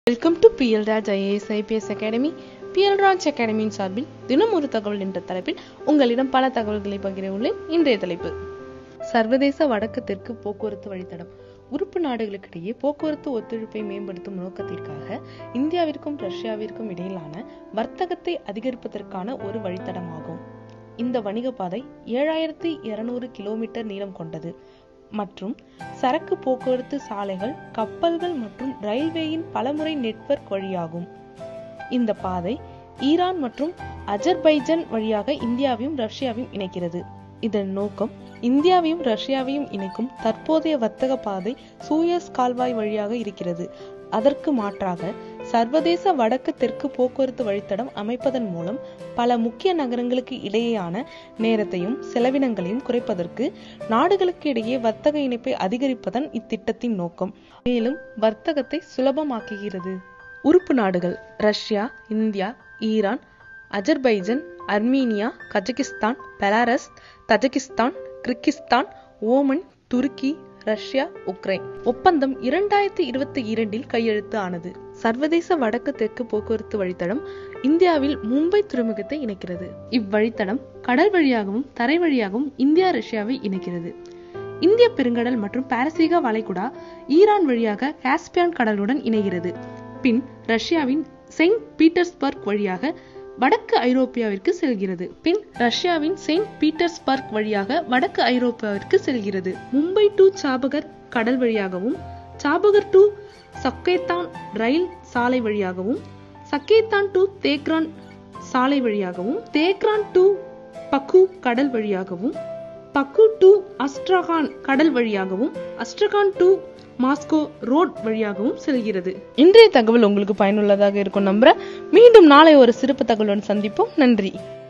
welcome to PL Raj IAS IPS academy PL Raj அகாடமியின் சார்பில் தினம் ஒரு தகவல் என்ற தலைப்பில் உங்களிடம் பல தகவல்களை பகிர உள்ளேன் இன்றைய தலைப்பு சர்வதேச வடக்கு தெற்கு போக்குவரத்து வழித்தடம் உறுப்பு நாடுகளுக்கிடையே போக்குவரத்து ஒத்துழைப்பை மேம்படுத்தும் நோக்கத்திற்காக இந்தியாவிற்கும் ரஷ்யாவிற்கும் இடையிலான வர்த்தகத்தை அதிகரிப்பதற்கான ஒரு வழித்தடமாகும் இந்த வணிக பாதை ஏழாயிரத்தி இருநூறு கிலோமீட்டர் நீளம் கொண்டது மற்றும் சரக்கு போக்குவரத்து சாலைகள் கப்பல்கள் மற்றும் ரயில்வேயின் பலமுறை நெட்வொர்க் வழியாகும் இந்த பாதை ஈரான் மற்றும் அஜர்பைஜன் வழியாக இந்தியாவையும் ரஷ்யாவையும் இணைக்கிறது இதன் நோக்கம் இந்தியாவையும் ரஷ்யாவையும் இணைக்கும் தற்போதைய வர்த்தக பாதை சூயஸ் கால்வாய் வழியாக இருக்கிறது அதற்கு மாற்றாக சர்வதேச வடக்கு தெற்கு போக்குவரத்து வழித்தடம் அமைப்பதன் மூலம் பல முக்கிய நகரங்களுக்கு இடையேயான நேரத்தையும் செலவினங்களையும் குறைப்பதற்கு நாடுகளுக்கு இடையே வர்த்தக இணைப்பை அதிகரிப்பதன் இத்திட்டத்தின் நோக்கம் மேலும் வர்த்தகத்தை சுலபமாக்குகிறது உறுப்பு நாடுகள் Russia India Iran Azerbaijan Armenia Kazakhstan Belarus Tajikistan Kyrgyzstan Oman துருக்கி ரஷ்யா உக்ரைன் ஒப்பந்தம் இரண்டாயிரத்தி இருபத்தி இரண்டில் கையெழுத்து ஆனது சர்வதேச வடக்கு தெற்கு போக்குவரத்து வழித்தடம் இந்தியாவில் மும்பை துறைமுகத்தை இணைக்கிறது இவ்வழித்தடம் கடல் வழியாகவும் தரை வழியாகவும் இந்தியா ரஷ்யாவை இணைக்கிறது இந்திய பெருங்கடல் மற்றும் பாரசீக வளைகுடா ஈரான் வழியாக காஸ்பியான் கடலுடன் இணைகிறது பின் ரஷ்யாவின் செயின்ட் பீட்டர்ஸ்பர்க் வழியாக வடக்கு ஐரோப்பியாவிற்கு செல்கிறது பின் ரஷ்யாவின் செயின்ட் பீட்டர்ஸ்பர்க் வழியாக வடக்கு ஐரோப்பாவிற்கு செல்கிறது மும்பை டு சாபகர் கடல் வழியாகவும் சாபகர் டு சக்கேத்தான் ரயில் சாலை வழியாகவும் சக்கேத்தான் டு தேக்ரான் சாலை வழியாகவும் தேக்ரான் டு பக்கு கடல் வழியாகவும் பக்கு டு அஸ்ட்ரகான் கடல் வழியாகவும் அஸ்ட்ரகான் டு மாஸ்கோ ரோட் வழியாகவும் செல்கிறது இன்றைய தகவல் உங்களுக்கு பயனுள்ளதாக இருக்கும் நம்புறேன் மீண்டும் நாளை ஒரு சிறப்பு தகவலுடன் சந்திப்போம் நன்றி